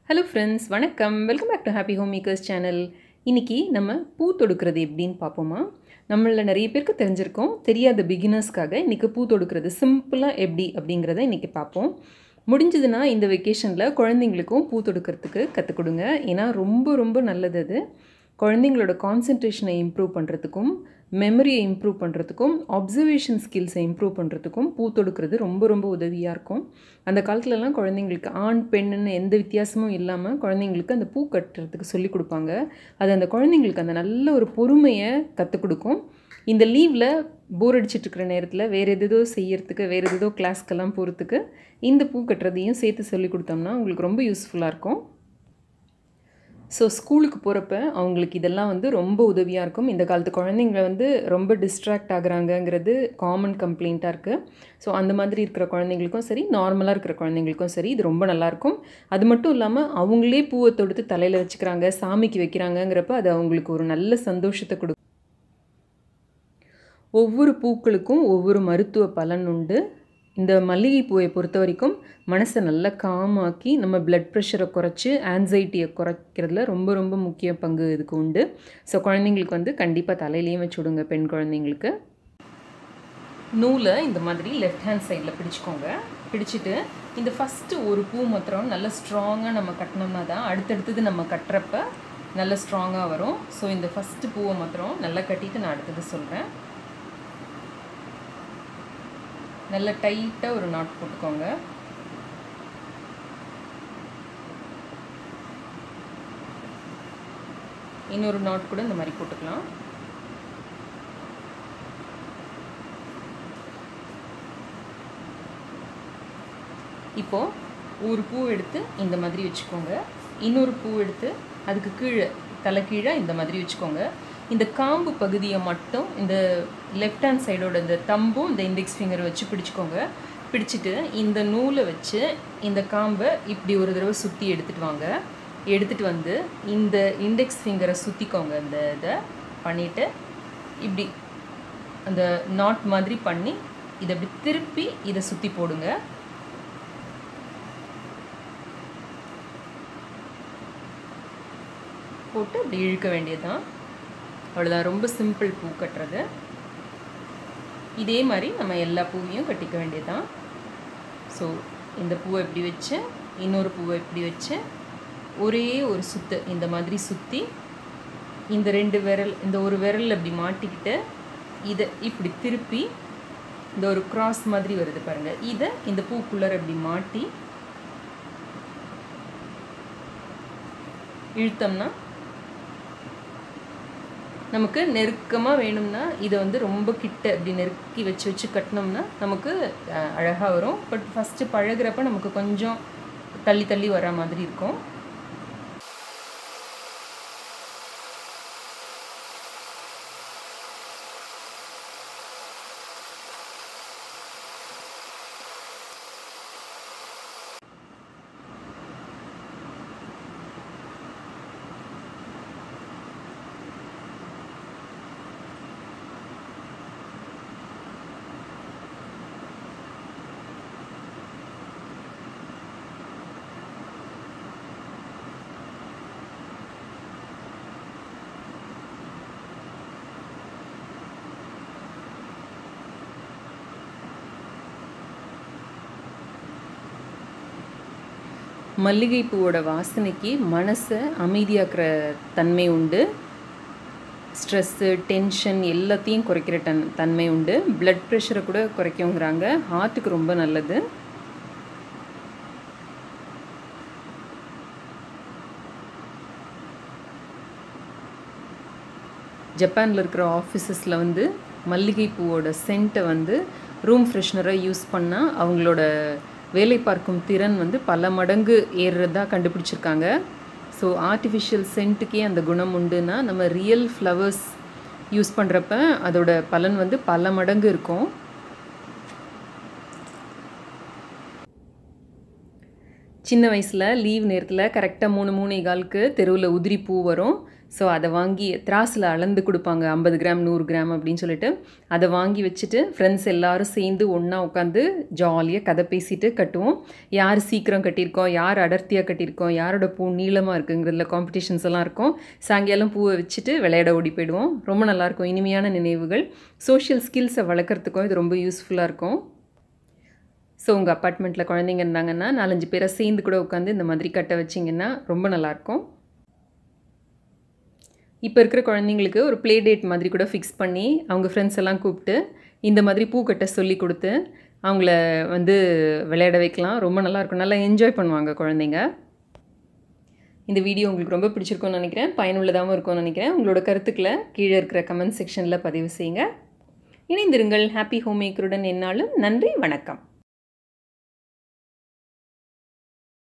hello friends வணக்கம் welcome back to happy home makers channel இன்றைக்கி நம்ம பூ தொடுக்கிறது எப்படின்னு பார்ப்போமா நம்மளில் நிறைய பேருக்கு தெரிஞ்சிருக்கோம் தெரியாத பிகினர்ஸ்க்காக இன்றைக்கி பூ தொடுக்கிறது சிம்பிளாக எப்படி அப்படிங்கிறத இன்றைக்கி பார்ப்போம் முடிஞ்சதுன்னா இந்த வெக்கேஷனில் குழந்தைங்களுக்கும் பூ தொடுக்கிறதுக்கு கற்றுக் கொடுங்க ஏன்னா ரொம்ப ரொம்ப நல்லது அது குழந்தைங்களோட கான்சன்ட்ரேஷனை இம்ப்ரூவ் பண்ணுறதுக்கும் மெமரியை இம்ப்ரூவ் பண்ணுறதுக்கும் அப்சர்வேஷன் ஸ்கில்ஸை இம்ப்ரூவ் பண்ணுறதுக்கும் பூ தொடுக்கிறது ரொம்ப ரொம்ப உதவியாக இருக்கும் அந்த காலத்துலலாம் குழந்தைங்களுக்கு ஆண் பெண்ணுன்னு எந்த வித்தியாசமும் இல்லாமல் குழந்தைங்களுக்கு அந்த பூ கட்டுறதுக்கு சொல்லி கொடுப்பாங்க அது அந்த குழந்தைங்களுக்கு அந்த நல்ல ஒரு பொறுமையை கற்றுக் கொடுக்கும் இந்த லீவில் போர் அடிச்சிட்டு இருக்கிற நேரத்தில் வேறு எதோ செய்யறதுக்கு வேறு எதோ கிளாஸ்க்கெல்லாம் போகிறதுக்கு இந்த பூ கட்டுறதையும் சேர்த்து சொல்லி கொடுத்தோம்னா உங்களுக்கு ரொம்ப யூஸ்ஃபுல்லாக இருக்கும் ஸோ ஸ்கூலுக்கு போகிறப்ப அவங்களுக்கு இதெல்லாம் வந்து ரொம்ப உதவியாக இருக்கும் இந்த காலத்து குழந்தைங்க வந்து ரொம்ப டிஸ்ட்ராக்ட் ஆகுறாங்கங்கிறது காமன் கம்ப்ளைண்ட்டாக இருக்குது ஸோ அந்த மாதிரி இருக்கிற குழந்தைங்களுக்கும் சரி நார்மலாக இருக்கிற குழந்தைங்களுக்கும் சரி இது ரொம்ப நல்லாயிருக்கும் அது மட்டும் இல்லாமல் அவங்களே பூவை தொடுத்து தலையில் வச்சுக்கிறாங்க சாமிக்கு வைக்கிறாங்கங்கிறப்ப அது அவங்களுக்கு ஒரு நல்ல சந்தோஷத்தை கொடுக்கும் ஒவ்வொரு பூக்களுக்கும் ஒவ்வொரு மருத்துவ பலன் உண்டு இந்த மல்லிகை பூவை பொறுத்த வரைக்கும் மனசை நல்லா காமாக்கி நம்ம பிளட் ப்ரெஷரை குறைச்சி ஆன்சைட்டியை குறைக்கிறதுல ரொம்ப ரொம்ப முக்கிய பங்கு இதுக்கு உண்டு ஸோ குழந்தைங்களுக்கு வந்து கண்டிப்பாக தலையிலையும் வச்சு விடுங்க பெண் குழந்தைங்களுக்கு நூலை இந்த மாதிரி லெஃப்ட் ஹேண்ட் சைடில் பிடிச்சிக்கோங்க பிடிச்சிட்டு இந்த ஃபஸ்ட்டு ஒரு பூ மாத்திரம் நல்லா ஸ்ட்ராங்காக நம்ம கட்டினோம்னா தான் அடுத்தடுத்தது நம்ம கட்டுறப்ப நல்ல ஸ்ட்ராங்காக வரும் ஸோ இந்த ஃபஸ்ட்டு பூவை மாத்திரம் நல்லா கட்டிட்டு நான் அடுத்தது சொல்கிறேன் நல்லா டைட்டாக ஒரு நாட் போட்டுக்கோங்க இன்னொரு நாட் கூட இந்த மாதிரி போட்டுக்கலாம் இப்போது ஒரு பூ எடுத்து இந்த மாதிரி வச்சுக்கோங்க இன்னொரு பூ எடுத்து அதுக்கு கீழே தலை கீழே இந்த மாதிரி வச்சுக்கோங்க இந்த காம்பு பகுதியை மட்டும் இந்த லெஃப்ட் ஹேண்ட் சைடோட இந்த தம்பும் இந்த இண்டெக்ஸ் ஃபிங்கரை வச்சு பிடிச்சிக்கோங்க பிடிச்சிட்டு இந்த நூலை வச்சு இந்த காம்பை இப்படி ஒரு தடவை சுற்றி எடுத்துகிட்டு வாங்க எடுத்துகிட்டு வந்து இந்த இண்டெக்ஸ் ஃபிங்கரை சுற்றிக்கோங்க இந்த இதை பண்ணிவிட்டு இப்படி அந்த நாட் மாதிரி பண்ணி இதை அப்படி திருப்பி இதை சுற்றி போடுங்க போட்டு அப்படி இழுக்க வேண்டியதுதான் அவ்வளோதான் ரொம்ப சிம்பிள் பூ கட்டுறது இதே மாதிரி நம்ம எல்லா பூவையும் கட்டிக்க வேண்டியதுதான் ஸோ இந்த பூவை இப்படி வச்சு இன்னொரு பூவை இப்படி வச்சு ஒரே ஒரு சுத்து இந்த மாதிரி சுற்றி இந்த ரெண்டு விரல் இந்த ஒரு விரல் அப்படி மாட்டிக்கிட்டு இதை இப்படி திருப்பி இந்த ஒரு கிராஸ் மாதிரி வருது பாருங்கள் இதை இந்த பூக்குள்ளர் அப்படி மாட்டி இழுத்தோம்னா நமக்கு நெருக்கமாக வேணும்னா இதை வந்து ரொம்ப கிட்ட இப்படி நெருக்கி வச்சு வச்சு கட்டினோம்னா நமக்கு அழகாக வரும் பட் ஃபஸ்ட்டு பழகிறப்ப நமக்கு கொஞ்சம் தள்ளி தள்ளி வர மாதிரி இருக்கும் மல்லிகைப்பூவோட வாசனைக்கு மனசை அமைதியாக்குற தன்மை உண்டு ஸ்ட்ரெஸ்ஸு டென்ஷன் எல்லாத்தையும் குறைக்கிற டன் தன்மை உண்டு பிளட் ப்ரெஷரை கூட குறைக்கங்கிறாங்க ஹார்ட்டுக்கு ரொம்ப நல்லது ஜப்பானில் இருக்கிற ஆஃபீஸஸில் வந்து மல்லிகைப்பூவோட சென்ட்டை வந்து ரூம் ஃப்ரெஷ்னராக யூஸ் பண்ணால் அவங்களோட வேலை பார்க்கும் திறன் வந்து பல மடங்கு ஏறுறதா கண்டுபிடிச்சிருக்காங்க ஸோ ஆர்டிஃபிஷியல் சென்ட்டுக்கே அந்த குணம் உண்டுன்னா நம்ம ரியல் ஃப்ளவர்ஸ் யூஸ் பண்ணுறப்ப அதோட பலன் வந்து பல மடங்கு இருக்கும் சின்ன வயசில் லீவ் நேரத்தில் கரெக்டாக மூணு மூணே காலுக்கு தெருவில் உதிரி பூ வரும் ஸோ அதை வாங்கி திராஸில் அளந்து கொடுப்பாங்க ஐம்பது கிராம் நூறு கிராம் அப்படின்னு சொல்லிட்டு அதை வாங்கி வச்சுட்டு ஃப்ரெண்ட்ஸ் எல்லாரும் சேர்ந்து ஒன்றா உட்காந்து ஜாலியாக கதை பேசிட்டு கட்டுவோம் யார் சீக்கிரம் கட்டியிருக்கோம் யார் அடர்த்தியாக கட்டியிருக்கோம் யாரோட பூ நீளமாக இருக்குங்கிறதுல காம்படிஷன்ஸ் எல்லாம் இருக்கும் சாயங்காலம் பூவை வச்சுட்டு விளையாட ஓடி போயிடுவோம் ரொம்ப நல்லாயிருக்கும் இனிமையான நினைவுகள் சோஷியல் ஸ்கில்ஸை வளர்க்குறதுக்கும் இது ரொம்ப யூஸ்ஃபுல்லாக இருக்கும் ஸோ உங்கள் அப்பார்ட்மெண்ட்டில் குழந்தைங்க இருந்தாங்கன்னா நாலஞ்சு பேரை சேர்ந்து கூட உட்காந்து இந்த மாதிரி கட்ட வச்சிங்கன்னா ரொம்ப நல்லாயிருக்கும் இப்போ இருக்கிற குழந்தைங்களுக்கு ஒரு ப்ளே டேட் மாதிரி கூட ஃபிக்ஸ் பண்ணி அவங்க ஃப்ரெண்ட்ஸ் எல்லாம் கூப்பிட்டு இந்த மாதிரி பூ கட்ட சொல்லி கொடுத்து அவங்கள வந்து விளையாட வைக்கலாம் ரொம்ப நல்லாயிருக்கும் நல்லா என்ஜாய் பண்ணுவாங்க குழந்தைங்க இந்த வீடியோ உங்களுக்கு ரொம்ப பிடிச்சிருக்கும்னு நினைக்கிறேன் பயனுள்ளதாகவும் இருக்கும்னு நினைக்கிறேன் உங்களோட கருத்துக்களை கீழே இருக்கிற கமெண்ட் செக்ஷனில் பதிவு செய்யுங்க இணைந்திருங்கள் ஹாப்பி ஹோம் மேக்கருடன் என்னாலும் நன்றி வணக்கம்